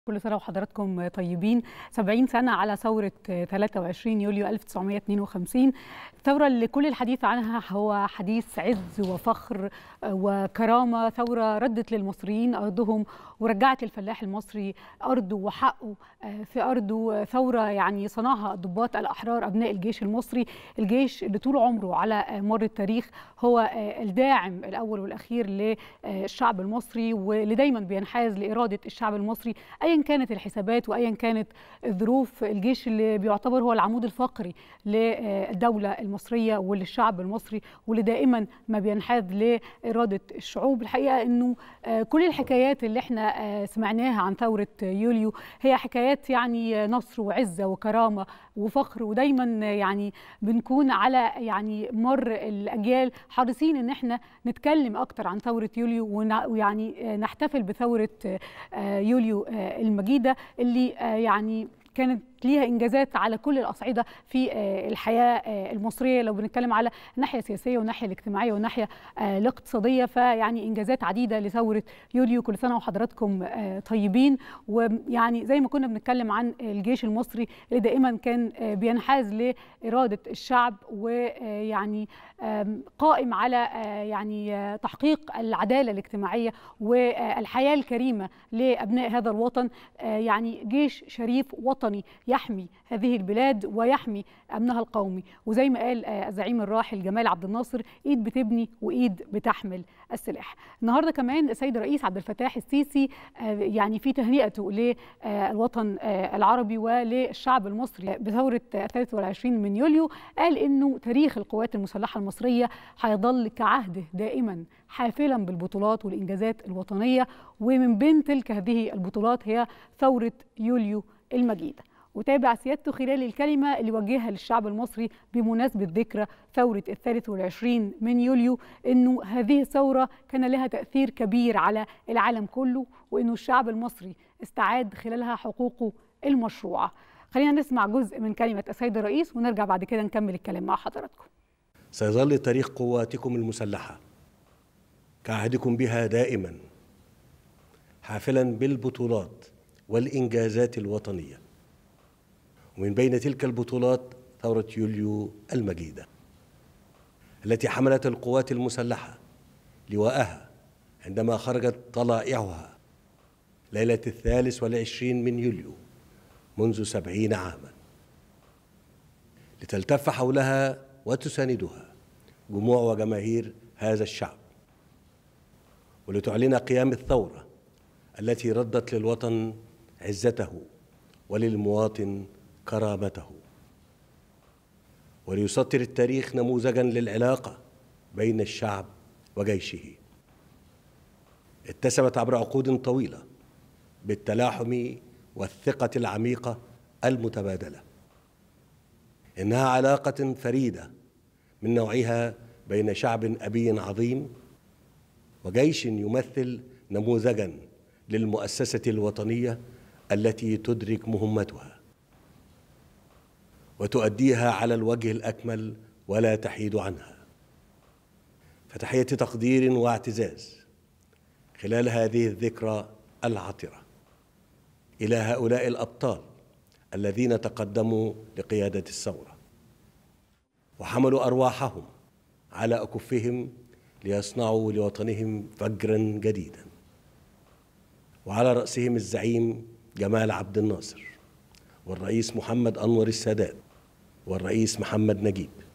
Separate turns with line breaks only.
كل سنة وحضراتكم طيبين 70 سنة على ثورة 23 يوليو 1952 الثورة اللي كل الحديث عنها هو حديث عز وفخر وكرامة ثورة ردت للمصريين أرضهم ورجعت الفلاح المصري أرضه وحقه في أرضه ثورة يعني صنعها ضباط الأحرار أبناء الجيش المصري الجيش اللي طول عمره على مر التاريخ هو الداعم الأول والأخير للشعب المصري واللي دايما بينحاز لإرادة الشعب المصري ايا كانت الحسابات وايا كانت الظروف الجيش اللي بيعتبر هو العمود الفقري للدوله المصريه وللشعب المصري واللي دائما ما بينحاز لاراده الشعوب الحقيقه انه كل الحكايات اللي احنا سمعناها عن ثوره يوليو هي حكايات يعني نصر وعزه وكرامه وفخر ودايما يعني بنكون على يعني مر الاجيال حريصين ان احنا نتكلم اكتر عن ثوره يوليو ويعني نحتفل بثوره يوليو المجيده اللي يعني كانت ليها انجازات على كل الاصعده في الحياه المصريه لو بنتكلم على الناحيه السياسيه والناحيه الاجتماعيه والناحيه الاقتصاديه فيعني انجازات عديده لثوره يوليو كل سنه وحضراتكم طيبين ويعني زي ما كنا بنتكلم عن الجيش المصري اللي دائما كان بينحاز لاراده الشعب ويعني قائم على يعني تحقيق العداله الاجتماعيه والحياه الكريمه لابناء هذا الوطن يعني جيش شريف وطني يحمي هذه البلاد ويحمي امنها القومي وزي ما قال الزعيم الراحل جمال عبد الناصر ايد بتبني وايد بتحمل السلاح النهارده كمان السيد الرئيس عبد الفتاح السيسي يعني في تهنئته للوطن العربي وللشعب المصري بثوره 23 من يوليو قال انه تاريخ القوات المسلحه المصريه هيظل كعهده دائما حافلا بالبطولات والانجازات الوطنيه ومن بين تلك هذه البطولات هي ثوره يوليو المجيده وتابع سيادته خلال الكلمة اللي وجهها للشعب المصري بمناسبة ذكرى ثورة الثالث والعشرين من يوليو أنه هذه الثورة كان لها تأثير كبير على العالم كله وأنه الشعب المصري استعاد خلالها حقوقه المشروعة خلينا نسمع جزء من كلمة السيد الرئيس ونرجع بعد كده نكمل الكلام مع حضراتكم
سيظل تاريخ قواتكم المسلحة كعهدكم بها دائما حافلا بالبطولات والإنجازات الوطنية ومن بين تلك البطولات ثورة يوليو المجيدة التي حملت القوات المسلحة لواءها عندما خرجت طلائعها ليلة الثالث والعشرين من يوليو منذ سبعين عاما لتلتف حولها وتساندها جموع وجماهير هذا الشعب ولتعلن قيام الثورة التي ردت للوطن عزته وللمواطن كرامته وليسطر التاريخ نموذجا للعلاقه بين الشعب وجيشه اتسمت عبر عقود طويله بالتلاحم والثقه العميقه المتبادله انها علاقه فريده من نوعها بين شعب ابي عظيم وجيش يمثل نموذجا للمؤسسه الوطنيه التي تدرك مهمتها وتؤديها على الوجه الاكمل ولا تحيد عنها فتحيه تقدير واعتزاز خلال هذه الذكرى العطره الى هؤلاء الابطال الذين تقدموا لقياده الثوره وحملوا ارواحهم على اكفهم ليصنعوا لوطنهم فجرا جديدا وعلى راسهم الزعيم جمال عبد الناصر والرئيس محمد انور السادات والرئيس محمد نجيب